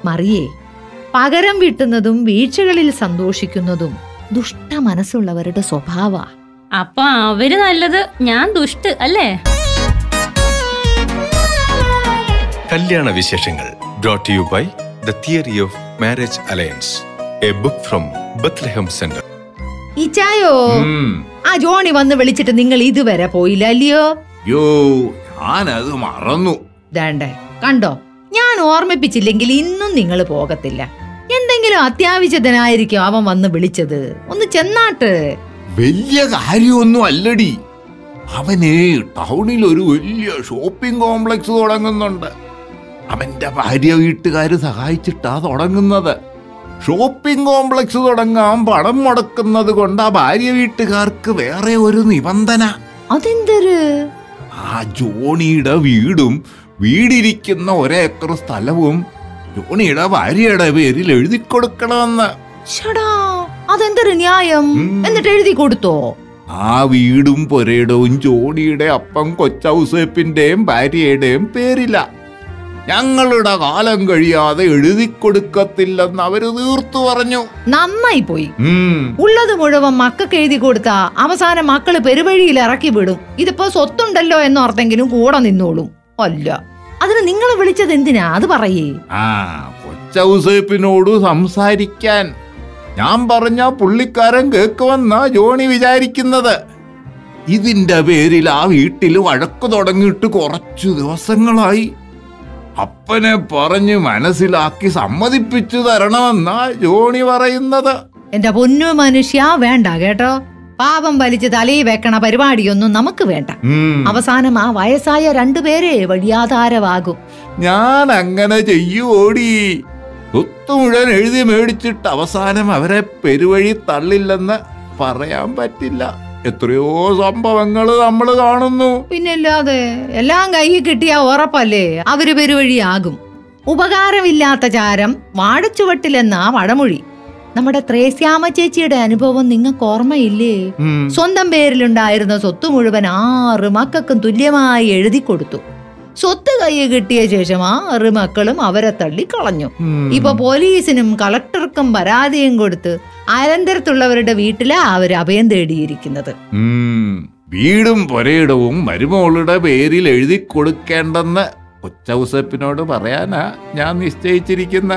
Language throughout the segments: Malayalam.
മറിയേ പകരം വീട്ടുന്നതും വീഴ്ചകളിൽ സന്തോഷിക്കുന്നതും ദുഷ്ട മനസ്സുള്ളവരുടെ സ്വഭാവ അപ്പൊ അവര് നല്ലത് ഞാൻ ദുഷ്ട് അല്ലേ കല്യാണ വിശേഷങ്ങൾ brought you by the theory of marriage alliance a book from Bethlehem centre ഇച്ചായോ ആ ജോണി വന്ന് വിളിച്ചിട്ട് നിങ്ങൾ ഇതുവരെ പോയില്ല അല്ലയോ യോ ഞാനത് മറന്നു ദാണ്ടേ കണ്ടോ ഞാൻ ഓർമ്മിപ്പിച്ചില്ലെങ്കിൽ ഇന്നും നിങ്ങൾ പോകത്തില്ല എന്തെങ്കിലും അത്യാവശ്യത്തിനായിരിക്കും അവൻ വന്ന് വിളിച്ചത് ഒന്ന് ചെന്നാട്ട് വലിയ കാര്യമൊന്നും അല്ലടി അവന് ടൗണിൽ ഒരു വലിയ ഷോപ്പിംഗ് കോംപ്ലക്സ് തുടങ്ങുന്നുണ്ട് അവന്റെ ഭാര്യ വീട്ടുകാര് സഹായിച്ചിട്ടാ തുടങ്ങുന്നത് ഷോപ്പിംഗ് കോംപ്ലക്സ് തുടങ്ങാൻ പണം മുടക്കുന്നത് കൊണ്ട് ആ ഭാര്യ വീട്ടുകാർക്ക് വേറെ ഒരു നിബന്ധന അതെന്തൊരു ആ ജോണിയുടെ വീടും വീടിരിക്കുന്ന ഒരേക്കർ സ്ഥലവും ജോണിയുടെ ഭാര്യയുടെ പേരിൽ എഴുതി കൊടുക്കണമെന്ന് ഷടാ അതെന്തൊരു ന്യായം ഉം. എന്നിട്ട് എഴുതി കൊടുത്തോ ആ വീടും പൊരയിടവും ജോണിയുടെ അപ്പം കൊച്ചൗസേപ്പിന്റെയും ഭാര്യയുടെയും പേരില ഞങ്ങളുടെ കാലം കഴിയാതെ എഴുതി കൊടുക്കത്തില്ലെന്ന് അവര് തീർത്തു പറഞ്ഞു നന്നായി പോയി ഉം. ഉള്ളത് മുഴുവൻ മക്കൾക്ക് എഴുതി കൊടുത്താ അവസാനം മക്കള് പെരുവഴിയിൽ ഇറക്കി വിടും ഇതിപ്പോ സ്വത്തുണ്ടല്ലോ എന്നോർത്തെങ്കിലും കൂടെ നിന്നോളും അല്ല അതിന് നിങ്ങൾ വിളിച്ചത് എന്തിനാ അത് പറയേ ആ കൊച്ചൗസേപ്പിനോട് സംസാരിക്കാൻ ഞാൻ പറഞ്ഞ പുള്ളിക്കാരൻ കേക്കുമെന്നാ ജോണി വിചാരിക്കുന്നത് ഇതിന്റെ പേരിൽ ആ വീട്ടിൽ വഴക്ക് തുടങ്ങിയിട്ട് കുറച്ചു ദിവസങ്ങളായി അപ്പനെ പറഞ്ഞ് മനസ്സിലാക്കി സമ്മതിപ്പിച്ചു തരണമെന്നാ ജോണി പറയുന്നത് എന്റെ പൊന്നു മനുഷ്യ വേണ്ട കേട്ടോ പാപം വലിച്ച് തലയിൽ വെക്കണ പരിപാടിയൊന്നും നമുക്ക് വേണ്ട ഉം. അവസാനം ആ വയസ്സായ രണ്ടുപേരെ വഴിയാധാരമാകും ഞാൻ അങ്ങനെ ചെയ്യുവോടി സ്വത്ത് മുഴുവൻ എഴുതി മേടിച്ചിട്ട് അവസാനം അവരെ പെരുവഴി തള്ളില്ലെന്ന് പറയാൻ പറ്റില്ല എത്രയോ സംഭവങ്ങൾ നമ്മൾ കാണുന്നു പിന്നല്ലാതെ എല്ലാം കയ്യിൽ കിട്ടിയാ ഉറപ്പല്ലേ അവര് പെരുവഴിയാകും ഉപകാരമില്ലാത്ത ചാരം വാഴച്ചുവട്ടിലെന്നാ വടമൊഴി നമ്മുടെ ത്രേസ്യാമ ചേച്ചിയുടെ അനുഭവം നിങ്ങൾക്ക് ഓർമ്മയില്ലേ ഉം. സ്വന്തം പേരിലുണ്ടായിരുന്ന സ്വത്ത് മുഴുവൻ ആറ് മക്കൾക്കും തുല്യമായി എഴുതി കൊടുത്തു സ്വത്ത് കയ്യിൽ കിട്ടിയ ശേഷം ആറ് മക്കളും അവരെ തള്ളിക്കളഞ്ഞു ഉം. ഇപ്പൊ പോലീസിനും കളക്ടർക്കും പരാതിയും കൊടുത്ത് അനന്തരത്തുള്ളവരുടെ വീട്ടിലാ അവര് അഭയം തേടിയിരിക്കുന്നത് ഉം. വീടും പൊരയിടവും മരുമോളുടെ പേരിൽ എഴുതി കൊടുക്കേണ്ടെന്ന് കൊച്ചൗസപ്പിനോട് പറയാനാ ഞാൻ നിശ്ചയിച്ചിരിക്കുന്ന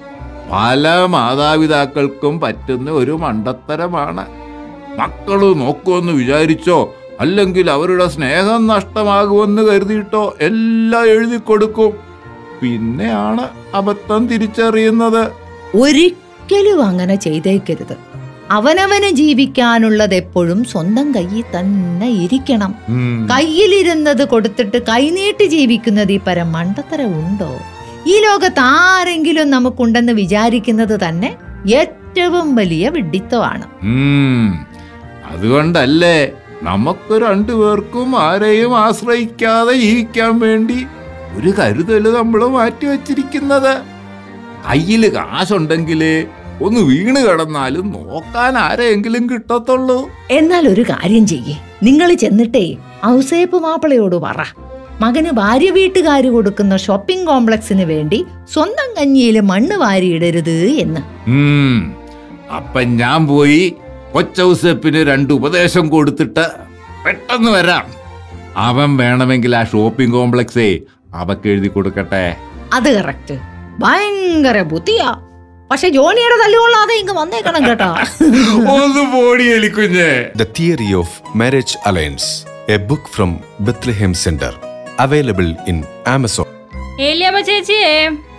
പല മാതാപിതാക്കൾക്കും പറ്റുന്ന ഒരു മണ്ടത്തരമാണ് മക്കള് നോക്കുമെന്ന് വിചാരിച്ചോ അല്ലെങ്കിൽ അവരുടെ സ്നേഹം നഷ്ടമാകുമെന്ന് കരുതിയിട്ടോ എല്ലാം എഴുതി കൊടുക്കും പിന്നെയാണ് അബദ്ധം തിരിച്ചറിയുന്നത് ഒരിക്കലും അങ്ങനെ ചെയ്തേക്കരുത് അവനവന് ജീവിക്കാനുള്ളത് എപ്പോഴും സ്വന്തം കയ്യിൽ തന്നെ ഇരിക്കണം ഉം. കയ്യിലിരുന്നത് കൊടുത്തിട്ട് കൈനീട്ടി ജീവിക്കുന്നത് ഈ പരം മണ്ടത്തരം ഉണ്ടോ ഈ ലോകത്ത് ആരെങ്കിലും നമുക്കുണ്ടെന്ന് വിചാരിക്കുന്നത് തന്നെ ഏറ്റവും വലിയ വിഡ്ഢിത്തമാണ് ഉം. അതുകൊണ്ടല്ലേ നമുക്ക് രണ്ടുപേർക്കും ആരെയും ആശ്രയിക്കാതെ ജീവിക്കാൻ വേണ്ടി ഒരു കരുതല് നമ്മൾ മാറ്റി വച്ചിരിക്കുന്നത് കയ്യിൽ കാശുണ്ടെങ്കിലേ ഒന്ന് വീണ് കിടന്നാലും നോക്കാൻ ആരെങ്കിലും കിട്ടത്തുള്ളൂ എന്നാൽ ഒരു കാര്യം ചെയ്യേ നിങ്ങൾ ചെന്നിട്ടേ ഔസേപ്പ് മാപ്പിളയോട് പറ മകന് ഭാര്യ വീട്ടുകാര് കൊടുക്കുന്ന ഷോപ്പിംഗ് കോംപ്ലക്സിന് വേണ്ടി സ്വന്തം കഞ്ഞിയിൽ മണ്ണ് വാരിയിടരുത് എന്ന് ഉം. അപ്പൊ ഞാൻ പോയി കൊച്ചൗസപ്പിന് രണ്ട് ഉപദേശം കൊടുത്തിട്ട് പെട്ടെന്ന് വരാം അവൻ വേണമെങ്കിൽ ആ ഷോപ്പിംഗ് കോംപ്ലക്സേ അവക്ക് എഴുതി കൊടുക്കട്ടെ അത് കറക്റ്റ് ഭയങ്കര ബുദ്ധിയാ പക്ഷെ ജോണിയുടെ തല്ലുകൊള്ളാതെ ഇങ്ങ് വന്നേക്കണം കേട്ടോ ഒന്ന് പോടി എലിക്കുഞ്ഞേ The Theory of Marriage Alliance, a book from Bethlehem Center, available in Amazon. Eliyamma ചേച്ചിയേ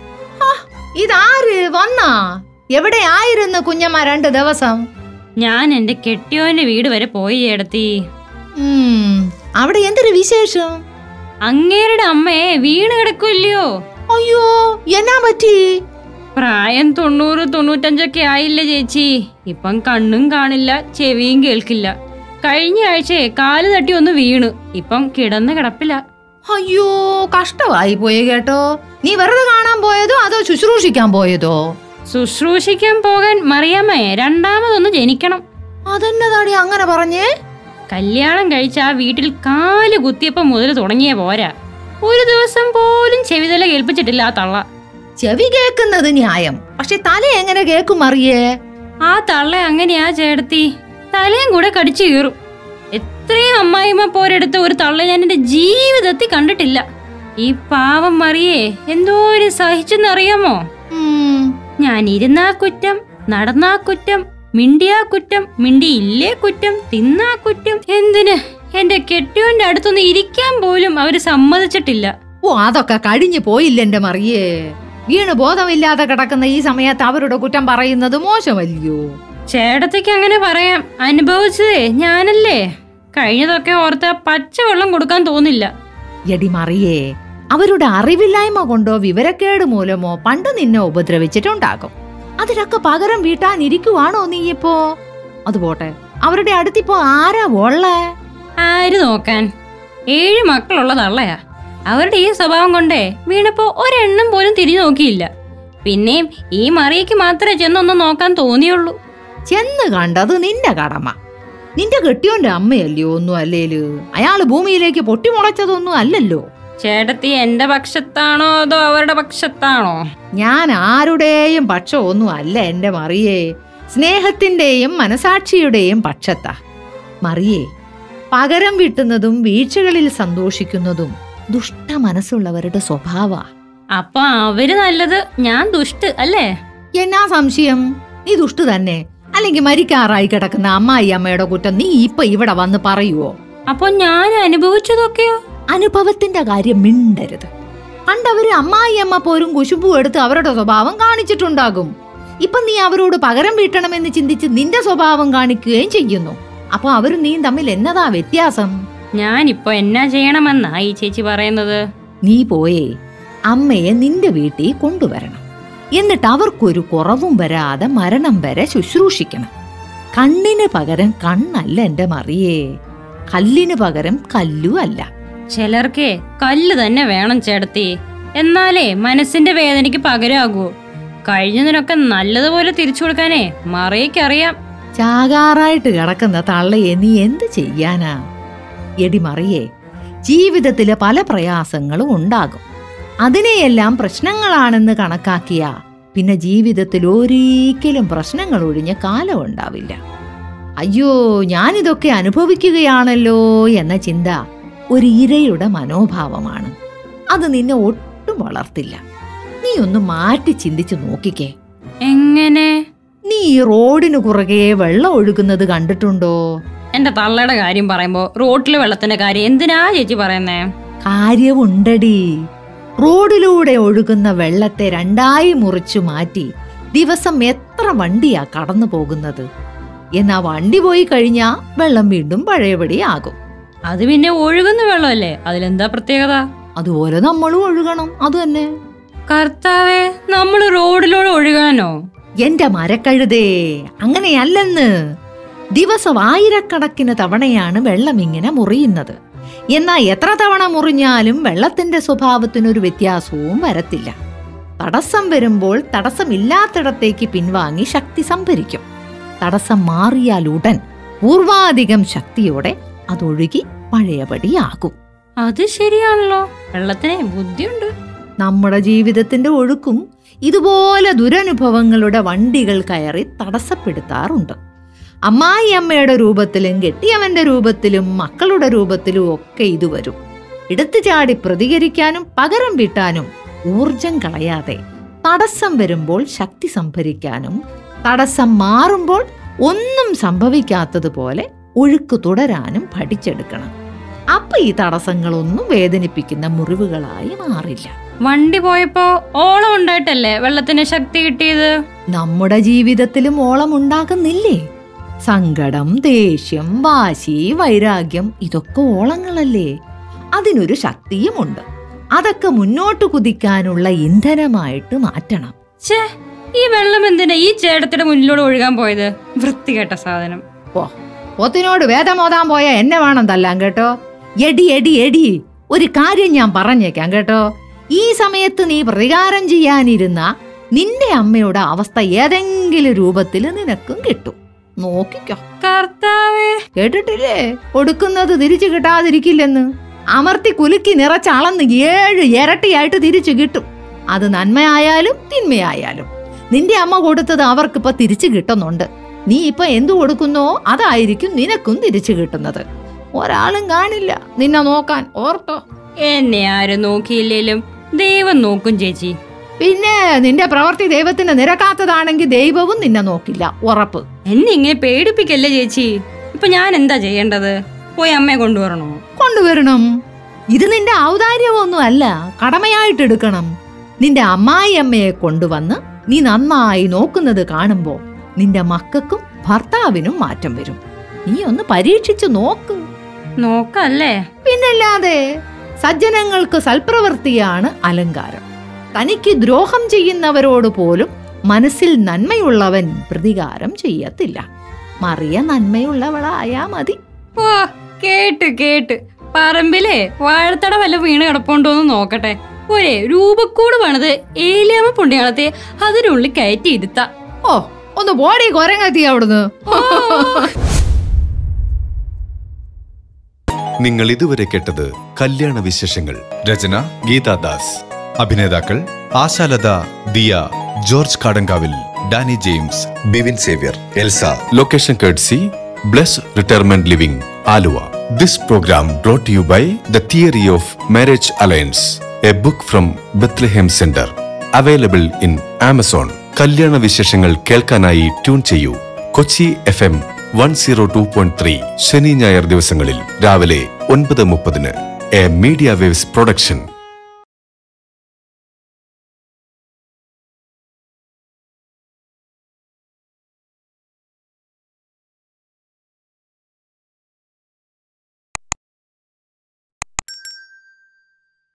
ഇതാര് വന്നാ എവിടെ ആയിരുന്നു കുഞ്ഞമ്മ രണ്ട് ദിവസം ഞാൻ എന്റെ കെട്ടിയോന്റെ വീട് വരെ പോയി ചേടത്തി ഉം, അവിടെ എന്തൊരു വിശേഷം അങ്ങേരുടെ അമ്മയെ വീണ് കിടക്കില്ലയോ അയ്യോ എന്നാ പറ്റി പ്രായം തൊണ്ണൂറ് തൊണ്ണൂറ്റഞ്ചൊക്കെ ആയില്ലേ ചേച്ചി ഇപ്പം കണ്ണും കാണില്ല ചെവിയും കേൾക്കില്ല കഴിഞ്ഞ ആഴ്ചയെ കാല് തട്ടി ഒന്ന് വീണു ഇപ്പം കിടന്ന് കിടപ്പില്ല അയ്യോ കഷ്ടമായി പോയി കേട്ടോ നീ വെറുതെ കാണാൻ പോയതോ അതോ ശുശ്രൂഷിക്കാൻ പോയതോ ശുശ്രൂഷിക്കാൻ പോകാൻ മറിയാമ്മയെ രണ്ടാമതൊന്ന് ജനിക്കണം അതെന്നതാടി അങ്ങനെ പറഞ്ഞേ കല്യാണം കഴിച്ച ആ വീട്ടിൽ കാല് കുത്തിയപ്പം മുതൽ തുടങ്ങിയ പോരാ ഒരു ദിവസം പോലും ചെവിതല കേൾപ്പിച്ചിട്ടില്ല ആ തള്ള ചെവി കേൾക്കുന്നത് ന്യായം പക്ഷെ തല എങ്ങനെ കേക്കും അറിയേ ആ തള്ള അങ്ങനെയാ ചേട്ടത്തി തലയും കൂടെ കടിച്ചു കീറും എത്രയും അമ്മായിമ്മ പോരെടുത്ത ഒരു തള്ള ഞാൻ എന്റെ ജീവിതത്തിൽ കണ്ടിട്ടില്ല ഈ പാവം മറിയേ എന്തോരം സഹിച്ചെന്നറിയാമോ ഉം, ഞാൻ ഇരുന്നാ കുറ്റം നടന്നാ കുറ്റം മിണ്ടിയാ കുറ്റം മിണ്ടിയില്ലേ കുറ്റം തിന്നാ കുറ്റം എന്തിന് എന്റെ കെട്ടിയോന്റെ അടുത്തൊന്ന് ഇരിക്കാൻ പോലും അവര് സമ്മതിച്ചിട്ടില്ല ഓ അതൊക്കെ കഴിഞ്ഞു പോയില്ല എന്റെ മറിയേ വീണ് ബോധമില്ലാതെ കിടക്കുന്ന ഈ സമയത്ത് അവരുടെ കുറ്റം പറയുന്നത് മോശമല്ലയോ ചേട്ടത്തിക്ക് അങ്ങനെ പറയാം അനുഭവിച്ചതേ ഞാനല്ലേ കഴിഞ്ഞതൊക്കെ ഓർത്ത പച്ചവെള്ളം കൊടുക്കാൻ തോന്നില്ല എടി മറിയേ അവരുടെ അറിവില്ലായ്മ കൊണ്ടോ വിവരക്കേട് മൂലമോ പണ്ട് നിന്നെ ഉപദ്രവിച്ചിട്ടുണ്ടാകും അതിനൊക്കെ പകരം വീട്ടാനിരിക്കുവാണോ നീ ഇപ്പോ അതുപോട്ടെ അവരുടെ അടുത്തിപ്പോ ആരാ ഉള്ളേ ആര് നോക്കാൻ ഏഴ് മക്കളുള്ള തള്ളയാ അവരുടെ ഈ സ്വഭാവം കൊണ്ടേ വീണപ്പോ ഒരെണ്ണം പോലും തിരിഞ്ഞു നോക്കിയില്ല പിന്നെയും ഈ മറിയയ്ക്ക് മാത്രമേ ചെന്നൊന്ന് നോക്കാൻ തോന്നിയുള്ളൂ ചെന്ന് കണ്ടത് നിന്റെ കടമ നിന്റെ കെട്ടിയോന്റെ അമ്മയല്ലയോ ഒന്നും അല്ലേല് അയാള് ഭൂമിയിലേക്ക് പൊട്ടിമുളച്ചതൊന്നും അല്ലല്ലോ ചേട്ടത്തി എന്റെ പക്ഷത്താണോ അതോ അവരുടെ പക്ഷത്താണോ ഞാൻ ആരുടെയും പക്ഷമൊന്നും അല്ല എന്റെ മറിയേ സ്നേഹത്തിന്റെയും മനസാക്ഷിയുടെയും പക്ഷത്താ മറിയേ പകരം വിട്ടുന്നതും വീഴ്ചകളിൽ സന്തോഷിക്കുന്നതും ദുഷ്ട മനസ്സുള്ളവരുടെ സ്വഭാവ അപ്പൊ അവര് നല്ലത് ഞാൻ ദുഷ്ട് അല്ലേ എന്നാ സംശയം നീ ദുഷ്ടു തന്നെ അല്ലെങ്കിൽ മരിക്കാറായി കിടക്കുന്ന അമ്മായി അമ്മയുടെ കുറ്റം നീ ഇപ്പൊ ഇവിടെ വന്ന് പറയുവോ അപ്പൊ ഞാൻ അനുഭവിച്ചതൊക്കെയോ അനുഭവത്തിന്റെ കാര്യം മിണ്ടരുത് പണ്ടവര് അമ്മായി അമ്മ പോരും കുശുമ്പും എടുത്ത് അവരുടെ സ്വഭാവം കാണിച്ചിട്ടുണ്ടാകും ഇപ്പൊ നീ അവരോട് പകരം വീട്ടണമെന്ന് ചിന്തിച്ച് നിന്റെ സ്വഭാവം കാണിക്കുകയും ചെയ്യുന്നു അപ്പൊ അവരും നീയും തമ്മിൽ എന്നതാ വ്യത്യാസം ഞാനിപ്പോ എന്നാ ചെയ്യണമെന്നാ ഈ ചേച്ചി പറയുന്നത് നീ പോയേ അമ്മയെ നിന്റെ വീട്ടിൽ കൊണ്ടുവരണം എന്നിട്ട് അവർക്കൊരു കുറവും വരാതെ മരണം വരെ ശുശ്രൂഷിക്കണം കണ്ണിന് പകരം കണ്ണല്ല എന്റെ മറിയേ കല്ലിന് പകരം കല്ലു അല്ല ചിലർക്കേ കല്ല് തന്നെ വേണം ചേട്ടത്തി എന്നാലേ മനസ്സിന്റെ വേദനയ്ക്ക് പകരാകൂ കഴിഞ്ഞതിനൊക്കെ നല്ലതുപോലെ തിരിച്ചു കൊടുക്കാനേ മറിയക്കറിയാം ചാകാറായിട്ട് കിടക്കുന്ന തള്ളയെ നീ എന്ത് ചെയ്യാനാ എടി മറിയേ ജീവിതത്തിലെ പല പ്രയാസങ്ങളും ഉണ്ടാകും അതിനെയെല്ലാം പ്രശ്നങ്ങളാണെന്ന് കണക്കാക്കിയ പിന്നെ ജീവിതത്തിൽ ഒരിക്കലും പ്രശ്നങ്ങൾ ഒഴിഞ്ഞ കാലം ഉണ്ടാവില്ല അയ്യോ ഞാനിതൊക്കെ അനുഭവിക്കുകയാണല്ലോ എന്ന ചിന്ത ഒരു ഇരയുടെ മനോഭാവമാണ് അത് നിന്നെ ഒട്ടും വളർത്തില്ല നീ ഒന്ന് മാറ്റി ചിന്തിച്ചു നോക്കിക്കേ എങ്ങനെ നീ ഈ റോഡിന് കുറുകെ വെള്ളം ഒഴുകുന്നത് കണ്ടിട്ടുണ്ടോ എന്റെ തള്ളയുടെ കാര്യം പറയുമ്പോ റോട്ടിലെ വെള്ളത്തിന്റെ കാര്യം എന്തിനാ ചേച്ചി പറയുന്നേ കാര്യമുണ്ടടി റോഡിലൂടെ ഒഴുകുന്ന വെള്ളത്തെ രണ്ടായി മുറിച്ചു മാറ്റി ദിവസം എത്ര വണ്ടിയാ കടന്നു പോകുന്നത് എന്നാ വണ്ടി പോയി കഴിഞ്ഞാ വെള്ളം വീണ്ടും പഴയപടി ആകും അത് പിന്നെ ഒഴുകുന്ന വെള്ളമല്ലേ അതിലെന്താ പ്രത്യേകത അതുപോലെ നമ്മളും ഒഴുകണം അത് തന്നെ കർത്താവേ നമ്മൾ റോഡിലൂടെ ഒഴുകാനോ എന്റെ മരക്കഴുതേ അങ്ങനെയല്ലെന്ന് ദിവസം ആയിരക്കണക്കിന് തവണയാണ് വെള്ളം ഇങ്ങനെ മുറിയുന്നത് എന്നാ എത്ര തവണ മുറിഞ്ഞാലും വെള്ളത്തിന്റെ സ്വഭാവത്തിനൊരു വ്യത്യാസവും വരത്തില്ല തടസ്സം വരുമ്പോൾ തടസ്സമില്ലാത്തിടത്തേക്ക് പിൻവാങ്ങി ശക്തി സംഭരിക്കും തടസ്സം മാറിയാൽ ഉടൻ പൂർവാധികം ശക്തിയോടെ അതൊഴുകി പഴയപടിയാകും അത് ശരിയാണല്ലോ വെള്ളത്തിന് ബുദ്ധിയുണ്ട് നമ്മുടെ ജീവിതത്തിന്റെ ഒഴുക്കും ഇതുപോലെ ദുരനുഭവങ്ങളുടെ വണ്ടികൾ കയറി തടസ്സപ്പെടുത്താറുണ്ട് അമ്മായി അമ്മയുടെ രൂപത്തിലും കെട്ടിയവന്റെ രൂപത്തിലും മക്കളുടെ രൂപത്തിലും ഒക്കെ ഇത് വരും എടുത്തു ചാടി പ്രതികരിക്കാനും പകരം വീട്ടാനും ഊർജം കളയാതെ തടസ്സം വരുമ്പോൾ ശക്തി സംഭരിക്കാനും തടസ്സം മാറുമ്പോൾ ഒന്നും സംഭവിക്കാത്തതുപോലെ ഒഴുക്ക് തുടരാനും പഠിച്ചെടുക്കണം അപ്പൊ ഈ തടസ്സങ്ങളൊന്നും വേദനിപ്പിക്കുന്ന മുറിവുകളായി മാറില്ല വണ്ടി പോയപ്പോ ഓളം ഉണ്ടായിട്ടല്ലേ വെള്ളത്തിന് ശക്തി കിട്ടിയത് നമ്മുടെ ജീവിതത്തിലും ഓളം ഉണ്ടാകുന്നില്ലേ സങ്കടം ദേഷ്യം വാശി വൈരാഗ്യം ഇതൊക്കെ ഓളങ്ങളല്ലേ അതിനൊരു ശക്തിയുമുണ്ട് അതൊക്കെ മുന്നോട്ട് കുതിക്കാനുള്ള ഇന്ധനമായിട്ട് മാറ്റണം ഛേ ഈ വെള്ളം എന്തിനാ ഈ ചേട്ടത്തിന്റെ മുന്നിലൂടെ ഒഴുകാൻ പോയത് വൃത്തികെട്ട സാധനം പോ പോത്തിനോട് വേദമോതാൻ പോയ എന്നെ വേണം തല്ലാൻ കേട്ടോ എടി എടി എടി ഒരു കാര്യം ഞാൻ പറഞ്ഞേക്കാം കേട്ടോ ഈ സമയത്ത് നീ പ്രതികാരം ചെയ്യാനിരുന്ന നിന്റെ അമ്മയുടെ അവസ്ഥ ഏതെങ്കിലും രൂപത്തിൽ നിനക്കും കിട്ടും നോക്കിക്കോ കർത്താവേ കേട്ടിട്ടില്ലേ കൊടുക്കുന്നത് തിരിച്ചു കിട്ടാതിരിക്കില്ലെന്ന് അമർത്തി കുലുക്കി നിറച്ച് അളന്ന് ഏഴ് ഇരട്ടിയായിട്ട് തിരിച്ചു കിട്ടും അത് നന്മയായാലും തിന്മയായാലും നിന്റെ അമ്മ കൊടുത്തത് അവർക്കിപ്പോ തിരിച്ചു കിട്ടുന്നുണ്ട് നീ ഇപ്പൊ എന്തു കൊടുക്കുന്നോ അതായിരിക്കും നിനക്കും തിരിച്ചു കിട്ടുന്നത് ഒരാളും കാണില്ല നിന്നെ നോക്കാൻ ഓർത്തോ എന്നെ ആരും നോക്കിയില്ലേലും ദൈവം നോക്കും ചേച്ചി പിന്നെ നിന്റെ പ്രവൃത്തി ദൈവത്തിന് നിരക്കാത്തതാണെങ്കിൽ ദൈവവും നിന്നെ നോക്കില്ല ഉറപ്പ് എന്നെ ഇങ്ങനെ പേടിപ്പിക്കല്ലേ ചേച്ചി ഇപ്പൊ ഞാൻ എന്താ ചെയ്യേണ്ടത് പോയി അമ്മയെ കൊണ്ടുവരണോ കൊണ്ടുവരണം ഇത് നിന്റെ ഔദാര്യമൊന്നും അല്ല കടമയായിട്ട് എടുക്കണം നിന്റെ അമ്മായി അമ്മയെ കൊണ്ടുവന്ന് നീ നന്നായി നോക്കുന്നത് കാണുമ്പോ നിന്റെ മക്കൾക്കും ഭർത്താവിനും മാറ്റം വരും നീ ഒന്ന് പരീക്ഷിച്ചു നോക്ക് നോക്കല്ലേ പിന്നല്ലാതെ സജ്ജനങ്ങൾക്ക് സൽപ്രവൃത്തിയാണ് അലങ്കാരം തനിക്ക് ദ്രോഹം ചെയ്യുന്നവരോട് പോലും മനസ്സിൽ നന്മയുള്ളവൻ പ്രതികാരം ചെയ്യത്തില്ല മറിയ നന്മയുള്ളവളായാ മതി ഓ കേട്ട് കേട്ട് പറമ്പിലെ വാഴത്തട വല്ല വീണ് കിടപ്പുണ്ടോന്ന് നോക്കട്ടെ ഒരേ രൂപക്കൂട് പണിത് ഏലിയാമ പുണ്യാളത്തെ അതിനുള്ളിൽ കയറ്റി ഇരുത്ത ഓ ഒന്ന് ബോഡി കൊരങ്ങെത്തി അവിടുന്ന് നിങ്ങൾ ഇതുവരെ കേട്ടത് കല്യാണ വിശേഷങ്ങൾ രചന ഗീതാദാസ് അഭിനേതാക്കൾ Ashalatha Diya George Kadankavil Danny James Bivin Xavier Elsa location കേഡ്സി Bless retirement living Aluva this program brought you by the theory of marriage alliance a book from Bethlehem centre available in Amazon കല്യാണ വിശേഷങ്ങൾ കേൾക്കാനായി ട്യൂൺ ചെയ്യൂ Kochi F M one zero two point three ശനി ഞായർ ദിവസങ്ങളിൽ രാവിലെ ഒൻപത് മുപ്പതിന് എ മീഡിയ വേവ്സ് പ്രൊഡക്ഷൻ